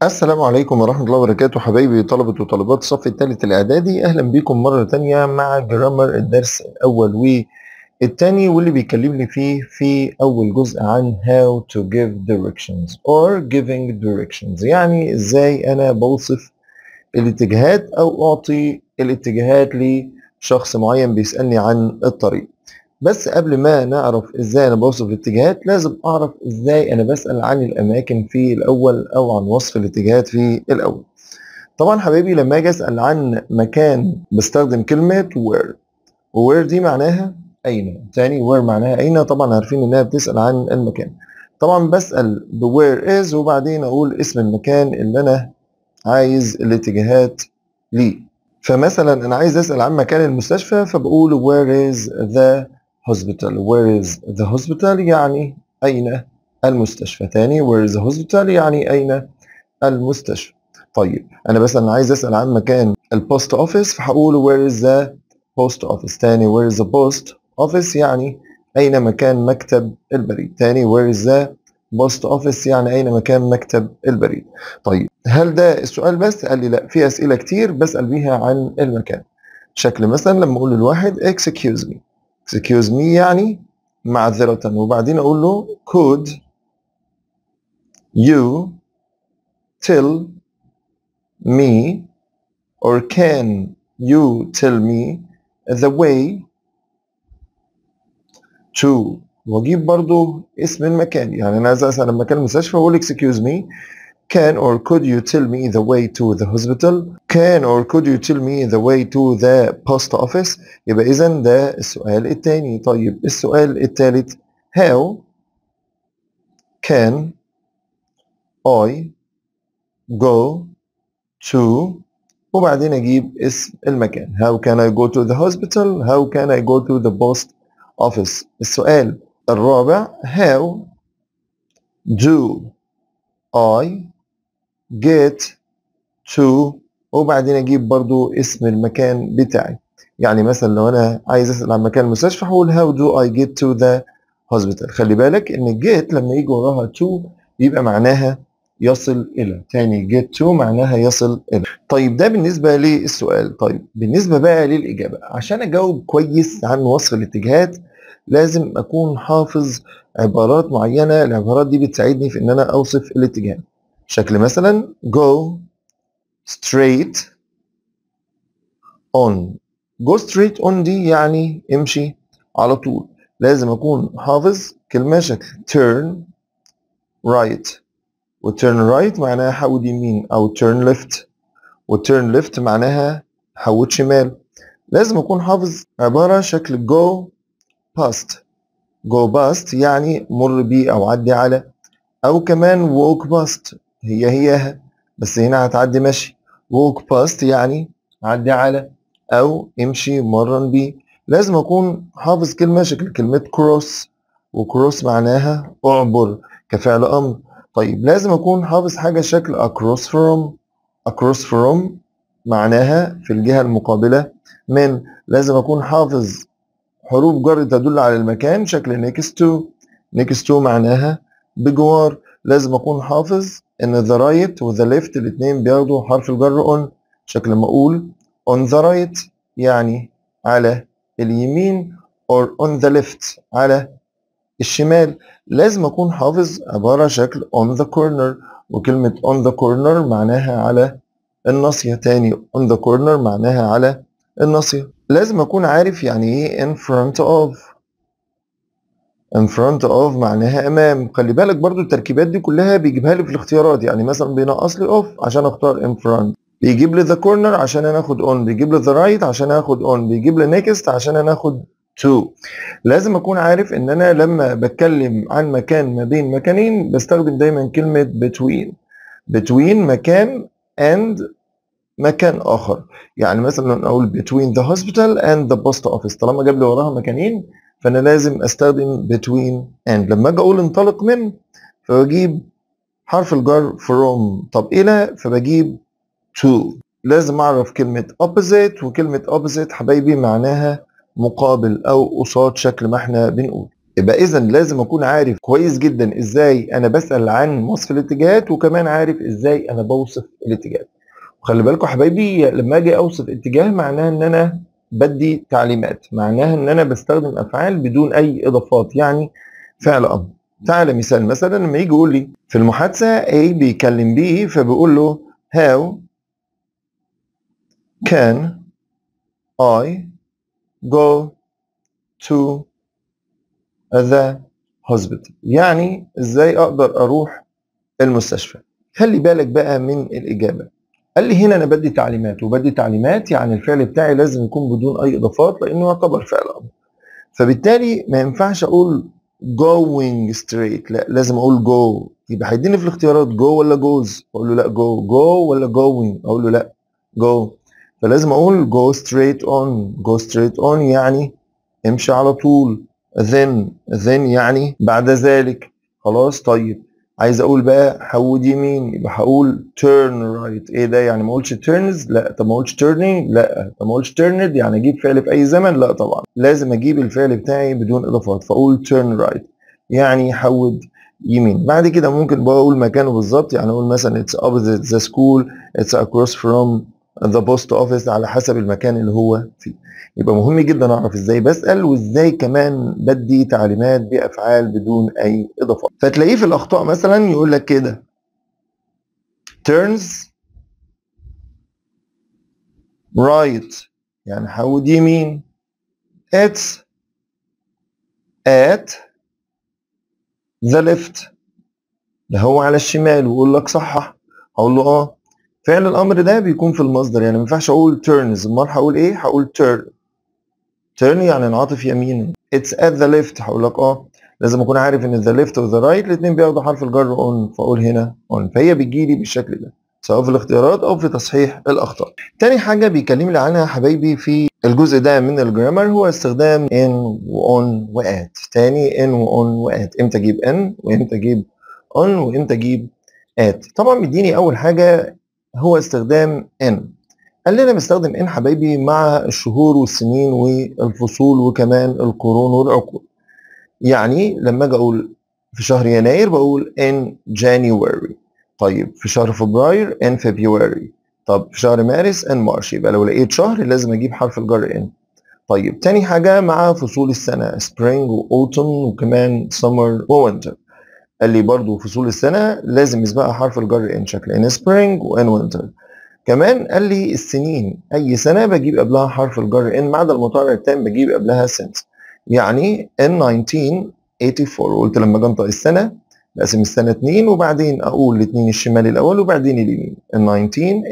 السلام عليكم ورحمة الله وبركاته حبايبي طلبة وطالبات الصف الثالث الإعدادي أهلا بكم مرة تانية مع جرامر الدرس الأول والتاني واللي بيكلمني فيه في أول جزء عن how to give directions or giving directions يعني إزاي أنا بوصف الاتجاهات أو أعطي الاتجاهات لشخص معين بيسألني عن الطريق بس قبل ما نعرف ازاي انا بوصف الاتجاهات لازم اعرف ازاي انا بسأل عن الاماكن في الاول او عن وصف الاتجاهات في الاول طبعا حبايبي لما اجي اسأل عن مكان بستخدم كلمة where وwhere دي معناها اين تاني where معناها اين طبعا عارفين انها بتسأل عن المكان طبعا بسأل ب where is وبعدين اقول اسم المكان اللي انا عايز الاتجاهات ليه فمثلا انا عايز اسال عن مكان المستشفى فبقول where is the hospital where is the hospital يعني أين المستشفى تاني where is the hospital يعني أين المستشفى طيب أنا بس أنا عايز أسأل عن مكان البوست أوفيس فهقول where is the post office تاني where is the post office يعني أين مكان مكتب البريد تاني where is the post office يعني أين مكان مكتب البريد طيب هل ده السؤال بس قال لي لا في أسئلة كتير بسأل بيها عن المكان شكل مثلا لما أقول للواحد excuse me excuse me يعني معذرة وبعدين أقول له could you tell me or can you tell me the way to واجيب برضو اسم المكان يعني انا عايز اسال مكان المستشفى واقول excuse me can or could you tell me the way to the hospital can or could you tell me the way to the post office يبقى اذا ده السؤال الثاني طيب السؤال الثالث how can I go to وبعدين اجيب اسم المكان how can I go to the hospital how can I go to the post office السؤال الرابع how do I get to وبعدين اجيب برضو اسم المكان بتاعي يعني مثلا لو انا عايز اسال عن مكان المستشفى هقول how do I get to the hospital خلي بالك ان get لما يجي وراها to يبقى معناها يصل الى تاني get to معناها يصل الى طيب ده بالنسبه للسؤال طيب بالنسبه بقى للاجابه عشان اجاوب كويس عن وصف الاتجاهات لازم اكون حافظ عبارات معينه العبارات دي بتساعدني في ان انا اوصف الاتجاه شكل مثلا go straight on go straight on دي يعني امشي على طول لازم اكون حافظ كلمة شكل turn right و turn right معناها حود يمين او turn left و turn left معناها حود شمال لازم اكون حافظ عبارة شكل go past go past يعني مر بي او عدي على او كمان walk past هي هي بس هنا هتعدي مشي walk past يعني عدي على او امشي مرن بيه لازم اكون حافظ كلمه شكل كلمه cross وكروس معناها اعبر كفعل امر طيب لازم اكون حافظ حاجه شكل across from across from معناها في الجهه المقابله من لازم اكون حافظ حروف جر تدل على المكان شكل next to next to معناها بجوار لازم اكون حافظ ان the right و the left الاثنين بياخدوا حرف الجر on شكل ما اقول on the right يعني على اليمين or on the left على الشمال لازم اكون حافظ عبارة شكل on the corner وكلمة on the corner معناها على الناصية تاني on the corner معناها على الناصية لازم اكون عارف يعني ايه in front of in front of معناها امام خلي بالك برضو التركيبات دي كلها بيجيبها لي في الاختيارات يعني مثلا بينقص لي off عشان اختار in front بيجيب لي the corner عشان انا اخد on بيجيب لي the right عشان اخد on بيجيب لي next عشان انا اخد to لازم اكون عارف ان انا لما بتكلم عن مكان ما بين مكانين بستخدم دايما كلمة between between مكان and مكان اخر يعني مثلا اقول between the hospital and the post office طالما جاب لي وراها مكانين فانا لازم استخدم between and لما اجي اقول انطلق من فبجيب حرف الجر from طب الى فبجيب to لازم اعرف كلمة opposite وكلمة opposite حبايبي معناها مقابل او قصاد شكل ما احنا بنقول يبقى اذا لازم اكون عارف كويس جدا ازاي انا بسال عن وصف الاتجاهات وكمان عارف ازاي انا بوصف الاتجاهات وخلي بالكم حبايبي لما اجي اوصف اتجاه معناها ان انا بدي تعليمات معناها ان انا بستخدم افعال بدون اي اضافات يعني فعل امر تعالى مثال مثلا لما يجي يقول لي في المحادثه A بيكلم B فبيقول له how can I go to the hospital يعني ازاي اقدر اروح المستشفى خلي بالك بقى من الاجابه قال لي هنا انا بدي تعليمات وبدي تعليمات يعني الفعل بتاعي لازم يكون بدون اي اضافات لانه يعتبر فعل امر فبالتالي ما ينفعش اقول going straight لا لازم اقول go يبقى هيديني في الاختيارات go ولا goes اقول له لا go go ولا going اقول له لا go فلازم اقول go straight on go straight on يعني امشي على طول then then يعني بعد ذلك خلاص طيب عايز اقول بقى حود يمين يبقى هقول turn right ايه ده يعني ما اقولش turns لا طب ما اقولش turning لا طب ما اقولش turned يعني اجيب فعل في اي زمن لا طبعا لازم اجيب الفعل بتاعي بدون اضافات فاقول turn right يعني حود يمين بعد كده ممكن بقى اقول مكانه بالظبط يعني اقول مثلا it's opposite the school it's across from the post office على حسب المكان اللي هو فيه يبقى مهم جدا اعرف ازاي بسال وازاي كمان بدي تعليمات بافعال بدون اي اضافات فتلاقيه في الاخطاء مثلا يقول لك كده turns right يعني حود يمين it's at the left ده هو على الشمال ويقول لك صحح اقول له اه فعل الامر ده بيكون في المصدر يعني ما ينفعش اقول turns امال هقول ايه هقول turn turn يعني انعطف يمينا it's at the left هقول لك اه لازم اكون عارف ان the left و the right الاثنين بياخدوا حرف الجر on فاقول هنا on فهي بتجي لي بالشكل ده سواء في الاختيارات او في تصحيح الاخطاء تاني حاجه بيكلمني عنها يا حبايبي في الجزء ده من الجرامر هو استخدام in و on و at تاني in و on و at امتى اجيب in وامتى اجيب on وامتى اجيب at طبعا مديني اول حاجه هو استخدام in قال لنا بستخدم ان حبايبي مع الشهور والسنين والفصول وكمان القرون والعقود يعني لما اجي اقول في شهر يناير بقول in January طيب في شهر فبراير in February طب في شهر مارس in March يبقى لو لقيت شهر لازم اجيب حرف الجر in طيب تاني حاجة مع فصول السنة spring و autumn وكمان summer و winter قال لي برضو فصول السنة لازم يسبقها حرف الجر in شكل in spring و in winter كمان قال لي السنين اي سنه بجيب قبلها حرف الجر ان ما عدا المضارع التام بجيب قبلها since يعني in 1984 قلت لما اجي انطق السنه بقسم السنه اتنين وبعدين اقول الاثنين الشمال الاول وبعدين اليمين in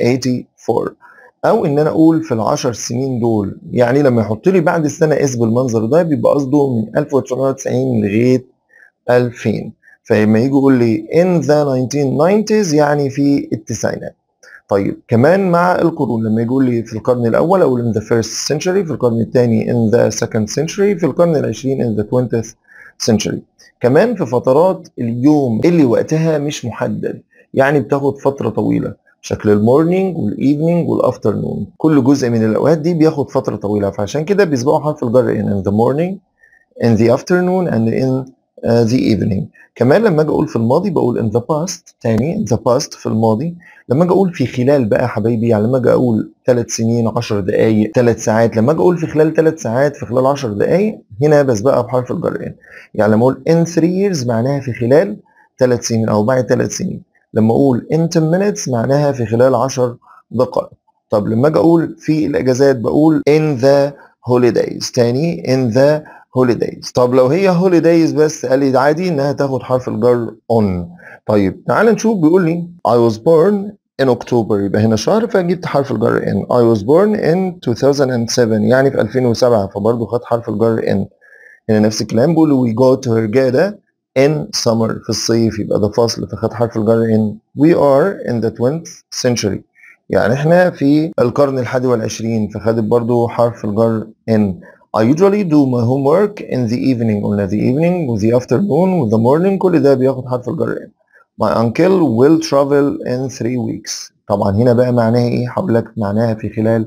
1984 او ان انا اقول في العشر سنين دول يعني لما يحط لي بعد السنه اس بالمنظر ده بيبقى قصده من 1990 لغايه 2000 فلما يجي يقول لي in the 1990s يعني في التسعينات طيب كمان مع القرون لما يقول لي في القرن الاول او in the first century في القرن الثاني in the second century في القرن العشرين in the 20th century كمان في فترات اليوم اللي وقتها مش محدد يعني بتاخد فترة طويلة شكل المورنينج والايفنينج والافترنون كل جزء من الاوقات دي بياخد فترة طويلة فعشان كده بيسبقوا حرف الجر in, in the morning in the afternoon and in uh, the evening كمان لما اجي اقول في الماضي بقول in the past تاني in the past في الماضي لما اجي اقول في خلال بقى حبايبي يعني لما اجي اقول 3 سنين 10 دقائق 3 ساعات لما اجي اقول في خلال 3 ساعات في خلال 10 دقائق هنا بسبقها بحرف الجر in يعني لما اقول in 3 years معناها في خلال 3 سنين او بعد 3 سنين لما اقول in 10 minutes معناها في خلال 10 دقائق طب لما اجي اقول في الاجازات بقول in the holidays تاني in the holidays طب لو هي holidays بس قال لي عادي انها تاخد حرف الجر on طيب تعال نشوف بيقول لي I was born in October يبقى هنا شهر فجبت حرف الجر in I was born in 2007 يعني في 2007 فبرضه خد حرف الجر in هنا نفس الكلام بيقول we go to Hurghada in summer في الصيف يبقى ده فصل فخد حرف الجر in we are in the 20th century يعني احنا في القرن الحادي والعشرين فخدت برضه حرف الجر in I usually do my homework in the evening قلنا the evening و the afternoon و the morning كل ده بياخد حرف الجر in My uncle will travel in three weeks طبعا هنا بقى معناها ايه؟ هقول لك معناها في خلال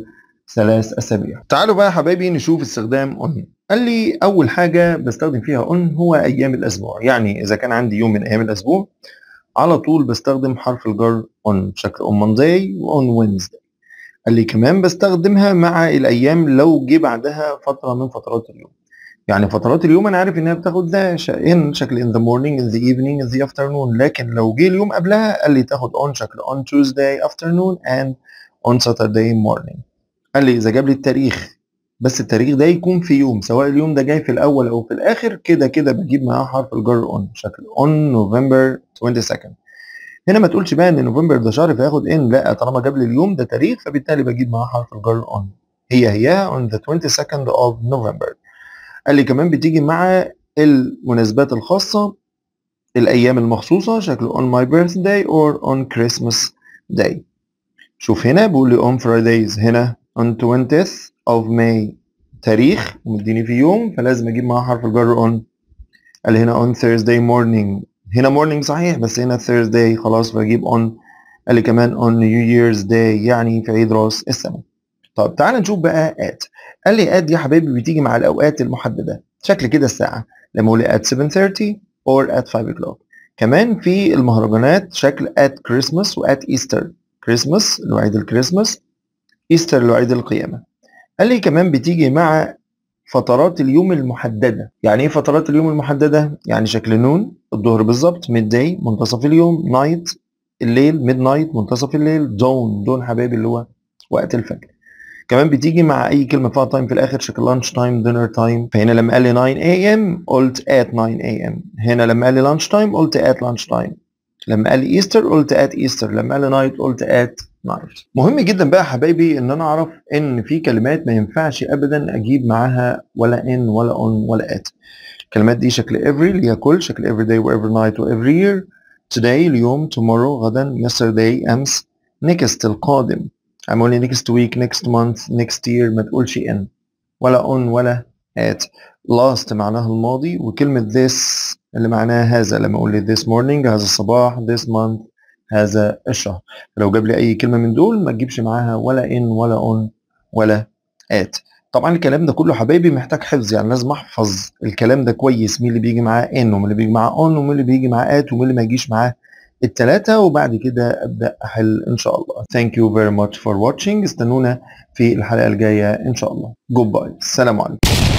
ثلاث أسابيع تعالوا بقى يا حبايبي نشوف استخدام on قال لي أول حاجة بستخدم فيها on هو أيام الأسبوع يعني إذا كان عندي يوم من أيام الأسبوع على طول بستخدم حرف الجر on بشكل on Monday و on Wednesday قال لي كمان بستخدمها مع الأيام لو جه بعدها فترة من فترات اليوم يعني فترات اليوم أنا عارف إنها بتاخد ده ش- in شكل in the morning in the evening in the afternoon لكن لو جه اليوم قبلها قال لي تاخد on شكل on Tuesday afternoon and on Saturday morning قال لي إذا جاب لي التاريخ بس التاريخ ده يكون في يوم سواء اليوم ده جاي في الأول أو في الآخر كده كده بجيب معاه حرف الجر on شكل on November 22nd هنا ما تقولش بقى ان نوفمبر ده شهر فياخد ان لا طالما جاب لي اليوم ده تاريخ فبالتالي بجيب معاه حرف الجر on هي هي on the 22nd of November قال لي كمان بتيجي مع المناسبات الخاصة الأيام المخصوصة شكل on my birthday or on Christmas day شوف هنا بيقول لي on Fridays هنا on 20th of May تاريخ ومديني في يوم فلازم اجيب معاه حرف الجر on قال لي هنا on Thursday morning هنا morning صحيح بس هنا Thursday خلاص بجيب on قال لي كمان on New Year's Day يعني في عيد راس السنة طب تعال نشوف بقى at قال لي at دي يا حبايبي بتيجي مع الأوقات المحددة شكل كده الساعة لما أقول at 7:30 or at 5 o'clock كمان في المهرجانات شكل at Christmas و at Easter Christmas اللي هو عيد الكريسماس Easter اللي هو عيد القيامة قال لي كمان بتيجي مع فترات اليوم المحددة يعني ايه فترات اليوم المحددة يعني شكل نون الظهر بالظبط ميد داي منتصف اليوم نايت الليل ميد نايت منتصف الليل دون دون حبايبي اللي هو وقت الفجر كمان بتيجي مع اي كلمه فيها تايم في الاخر شكل لانش تايم دينر تايم فهنا لما قال لي 9 am قلت at 9 am هنا لما قال لي لانش تايم قلت at lunch time لما قال لي ايستر قلت at ايستر لما قال لي نايت قلت at نايت مهم جدا بقى يا حبايبي ان انا اعرف ان في كلمات ما ينفعش ابدا اجيب معاها ولا in ولا on ولا at الكلمات دي شكل every اللي هي كل شكل every day و every night و every year today اليوم tomorrow غدا yesterday امس next القادم عمول لي next week next month next year ما تقولش in ولا on ولا at last معناها الماضي وكلمة this اللي معناها هذا لما اقول لي this morning هذا الصباح this month هذا الشهر لو جاب لي اي كلمة من دول ما تجيبش معاها ولا in ولا on ولا at طبعا الكلام ده كله حبايبي محتاج حفظ يعني لازم احفظ الكلام ده كويس مين اللي بيجي معاه in ومين اللي بيجي معاه on ومين اللي بيجي معاه at ومين اللي ما يجيش معاه التلاتة وبعد كده ابدا احل ان شاء الله thank you very much for watching استنونا في الحلقة الجاية ان شاء الله goodbye السلام عليكم